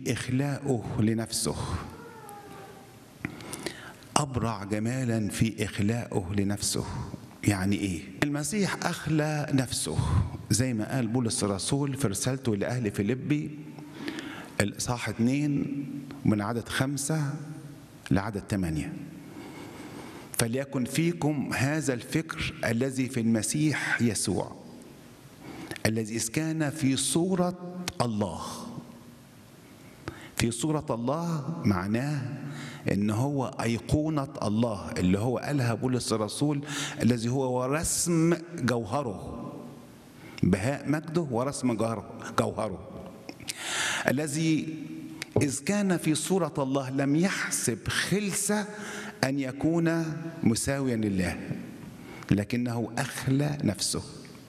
في إخلاؤه لنفسه أبرع جمالا في إخلاؤه لنفسه يعني إيه؟ المسيح أخلى نفسه زي ما قال بولس الرسول في رسالته لأهل فيلبي الإصحاح اتنين من عدد خمسة لعدد ثمانية فليكن فيكم هذا الفكر الذي في المسيح يسوع الذي إذ كان في صورة الله في صورة الله معناه ان هو ايقونه الله اللي هو قالها بولس الرسول الذي هو رسم جوهره بهاء مجده ورسم جوهره جوهره الذي اذ كان في صوره الله لم يحسب خلسه ان يكون مساويا لله لكنه اخلى نفسه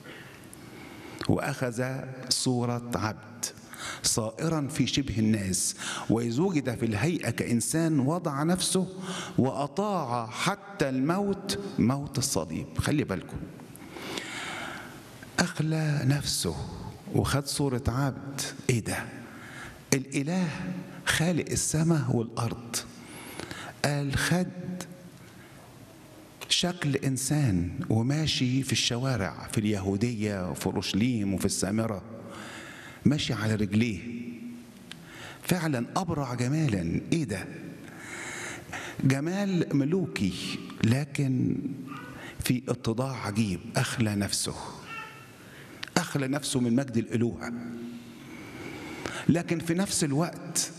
واخذ صوره عبد صائرا في شبه الناس واذ وجد في الهيئه كانسان وضع نفسه واطاع حتى الموت موت الصليب خلي بالكم اخلى نفسه وخد صوره عبد ايه ده الاله خالق السماء والارض قال خد شكل انسان وماشي في الشوارع في اليهوديه وفي اورشليم وفي السامره ماشي على رجليه فعلا ابرع جمالا ايه ده جمال ملوكي لكن في اتضاع عجيب اخلى نفسه اخلى نفسه من مجد الالوهه لكن في نفس الوقت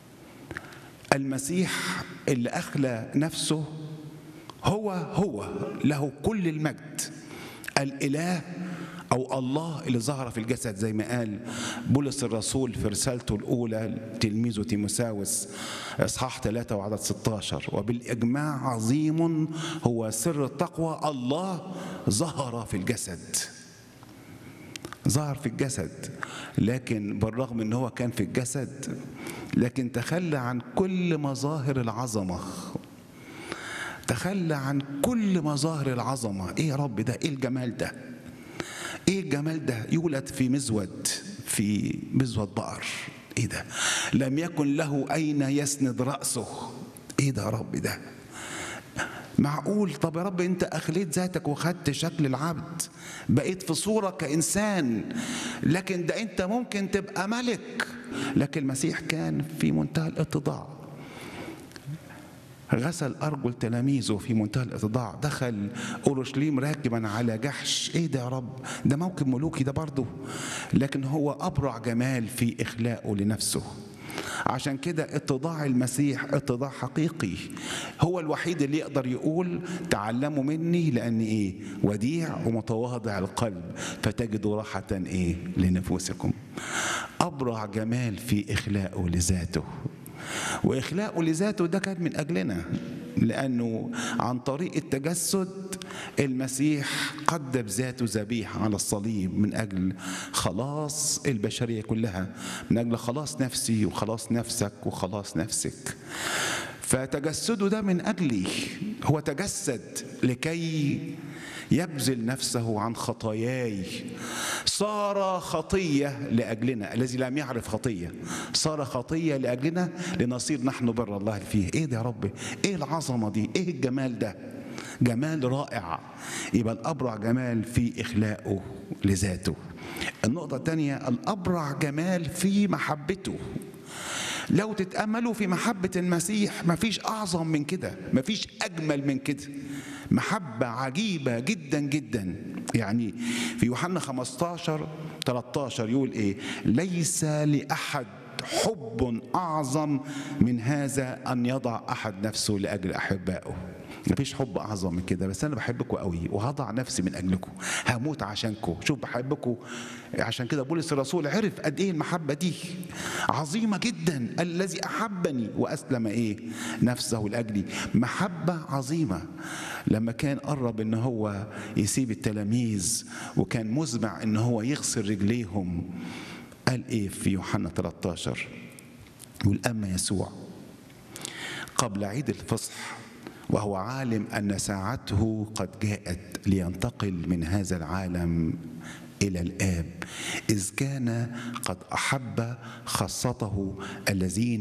المسيح اللي اخلى نفسه هو هو له كل المجد الاله أو الله اللي ظهر في الجسد زي ما قال بولس الرسول في رسالته الأولى تلميذه تيموساوس إصحاح 3 وعدد 16 وبالإجماع عظيم هو سر التقوى الله ظهر في الجسد ظهر في الجسد لكن بالرغم ان هو كان في الجسد لكن تخلى عن كل مظاهر العظمه تخلى عن كل مظاهر العظمه ايه يا رب ده ايه الجمال ده ايه الجمال ده يولد في مزود في مزود بقر ايه ده لم يكن له اين يسند راسه ايه ده يا رب ده معقول طب يا رب انت اخليت ذاتك وخدت شكل العبد بقيت في صوره كانسان لكن ده انت ممكن تبقى ملك لكن المسيح كان في منتهى الاتضاع غسل ارجل تلاميذه في منتهى الاتضاع دخل اورشليم راكبا على جحش ايه ده يا رب ده موكب ملوكي ده برضه لكن هو ابرع جمال في اخلاقه لنفسه عشان كده اتضاع المسيح اتضاع حقيقي هو الوحيد اللي يقدر يقول تعلموا مني لاني ايه وديع ومتواضع القلب فتجدوا راحه ايه لنفوسكم ابرع جمال في اخلاقه لذاته واخلاقه لذاته ده كان من اجلنا لانه عن طريق التجسد المسيح قدم ذاته ذبيحه على الصليب من اجل خلاص البشريه كلها من اجل خلاص نفسي وخلاص نفسك وخلاص نفسك فتجسده ده من اجلي هو تجسد لكي يبذل نفسه عن خطاياي صار خطيه لاجلنا الذي لم يعرف خطيه صار خطيه لاجلنا لنصير نحن بر الله فيه ايه ده يا رب ايه العظمه دي ايه الجمال ده جمال رائع يبقى الابرع جمال في اخلاقه لذاته النقطه الثانيه الابرع جمال في محبته لو تتأملوا في محبة المسيح مفيش أعظم من كده مفيش أجمل من كده محبة عجيبة جدا جدا يعني في يوحنا 15 13 يقول إيه ليس لأحد حب أعظم من هذا أن يضع أحد نفسه لأجل أحبائه مفيش حب اعظم من كده بس انا بحبكم قوي وهضع نفسي من اجلكم هموت عشانكم شوف بحبكم عشان كده بولس الرسول عرف قد ايه المحبه دي عظيمه جدا الذي احبني واسلم ايه نفسه لاجلي محبه عظيمه لما كان قرب ان هو يسيب التلاميذ وكان مزمع ان هو يغسل رجليهم قال ايه في يوحنا 13 يقول اما يسوع قبل عيد الفصح وهو عالم ان ساعته قد جاءت لينتقل من هذا العالم الى الاب اذ كان قد احب خاصته الذين